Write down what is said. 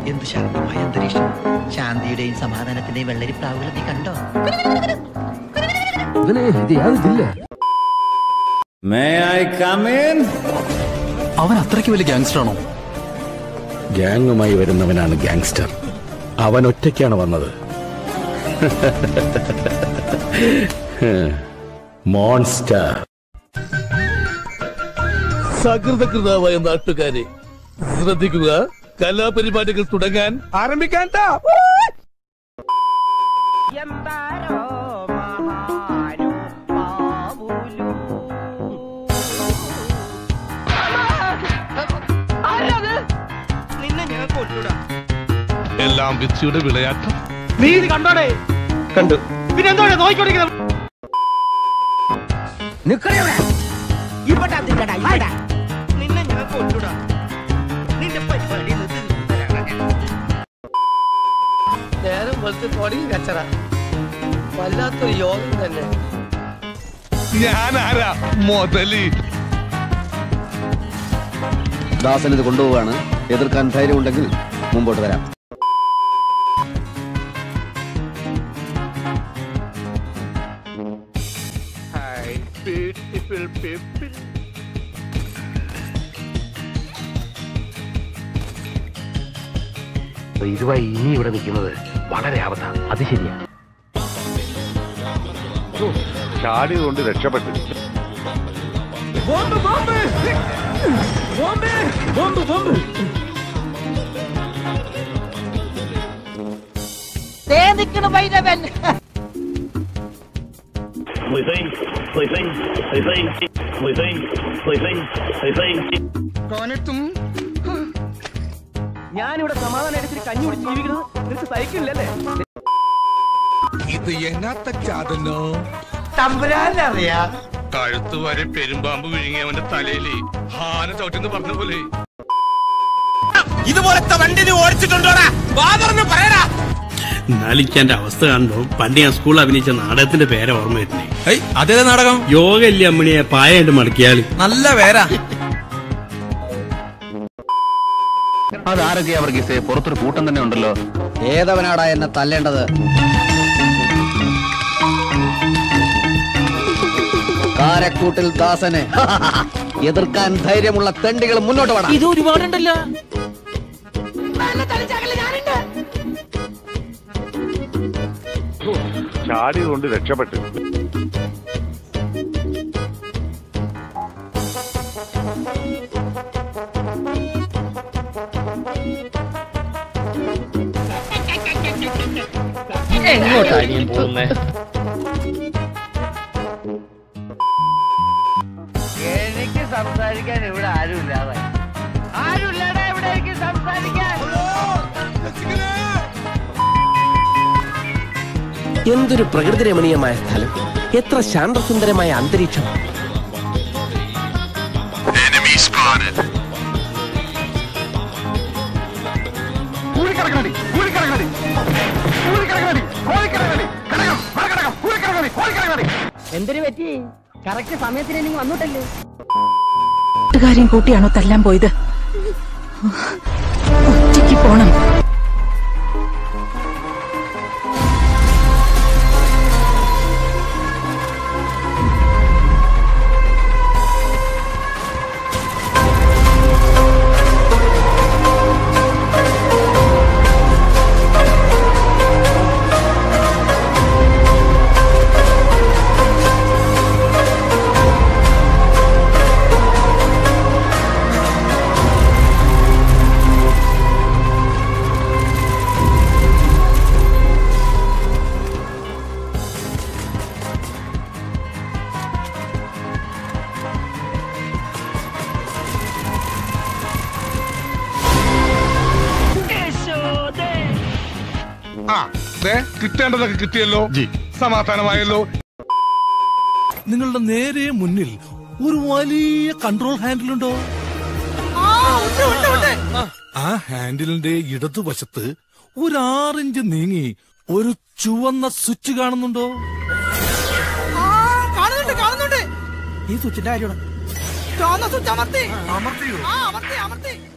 എന്ത് ശാന്തമായ അന്തരീക്ഷം ശാന്തിയുടെയും സമാധാനത്തിന്റെയും വെള്ളരിപ്രാവുകൾ നീ കണ്ടോ ഇവനെ ഇത് യാത് ജില്ല മേ ഐ കം ഇൻ അവൻ അത്രയ്ക്ക് വലിയ ഗാങ്സ്റ്റർ ആണോ ഗ്യാങ്ങുമായി വരുന്നവനാണ് ഗാങ്സ്റ്റർ അവൻ ഒറ്റയ്ക്കാണ് വന്നത് മോൺസ്റ്റർ സകൃതകൃതാവായ നാട്ടുകാരെ ശ്രദ്ധിക്കുക കലാപരിപാടികൾ തുടങ്ങാൻ ആരംഭിക്കാൻ എല്ലാം വിധിയുടെ വിളയാട്ടം നേരം വെളുത്ത് തുടങ്ങി കച്ചറ വല്ലാത്തൊരു യോഗം തന്നെ ഞാൻ ആരാ മുതലി ദാസൻ ഇത് കൊണ്ടുപോവാണ് എതിർക്കാൻ ധൈര്യമുണ്ടെങ്കിൽ മുമ്പോട്ട് വരാം ഇതുവായി ഇനി ഇവിടെ നിൽക്കുന്നത് വളരെ ആപത്താ അത് ശരിയാ ചാടി കൊണ്ട് രക്ഷപ്പെട്ടു ഞാനിവിടെ സമാധാനം എടുത്തിട്ട് കഞ്ഞി കുടിച്ച് ജീവിക്കുന്നത് നിനക്ക് സഹിക്കില്ലല്ലേ ഇത് എന്നാത്ത ചാതനോ തമ്പുരാനറിയാ കഴുത്ത് വരെ പെരുമ്പാമ്പ് വിഴുങ്ങി അവന്റെ തലയില് ഹാന ചവിട്ടിന്ന് പറഞ്ഞ പോലെ ഇതുപോലത്തെ വണ്ടി നീ ഓടിച്ചിട്ടുണ്ടോടാ വാതർന്ന് പറയടാ നാലിക്കാന്റെ അവസ്ഥ കാണുമ്പോ പണ്ട് ഞാൻ സ്കൂളിൽ അഭിനയിച്ച നാടകത്തിന്റെ പേരെ ഓർമ്മ വരുന്നേ അതേ നാടകം യോഗ ഇല്ലേ അമ്മണിയെ പായായിട്ട് മടക്കിയാല് നല്ല പേരാ അതാരൊക്കെയാ വർഗീസെ പുറത്തൊരു കൂട്ടം തന്നെ ഉണ്ടല്ലോ ഏതവനാടാ എന്നെ തല്ലേണ്ടത് കാരക്കൂട്ടിൽ ദാസനെ എതിർക്കാൻ ധൈര്യമുള്ള തെണ്ടികൾ മുന്നോട്ട് വേണം ഇത് ഒരുപാടുണ്ടല്ലോ ചാടി കൊണ്ട് രക്ഷപ്പെട്ടു എനിക്ക് സംസാരിക്കാൻ ഇവിടെ ആരുമില്ലാതെ ആരുമില്ലടാ ഇവിടെ എനിക്ക് സംസാരിക്കാൻ എന്തൊരു പ്രകൃതി രമണീയമായ സ്ഥലം എത്ര ശാന്തസുന്ദരമായ അന്തരീക്ഷം എന്തിനു പറ്റി കറക്റ്റ് സമയത്തിന് നിങ്ങൾ വന്നിട്ടല്ലേ കൂട്ടുകാരെയും കൂട്ടിയാണോ തല്ലാൻ പോയത് ഒറ്റയ്ക്ക് പോണം ആ ദേ കിട്ടേണ്ടതൊക്കെ കിട്ടിയല്ലോ സമാധാനമായല്ലോ നിങ്ങളുടെ നേരെ മുന്നിൽ ഒരു വലിയ കൺട്രോൾ ഹാൻഡിൽ ഉണ്ടോ ആ ഹാൻഡിലിന്റെ ഇടതുവശത്ത് ഒരു ആറിഞ്ച് നീങ്ങി ഒരു ചുവന്ന സ്വിച്ച് കാണുന്നുണ്ടോ കാണുന്നുണ്ട് കാണുന്നുണ്ട് ഈ സ്വിച്ചിന്റെ കാര്യമാണ് ചുവന്ന സ്വിച്ച് അമർത്തി അമർത്തിയോ ആ അമർത്തി അമർത്തി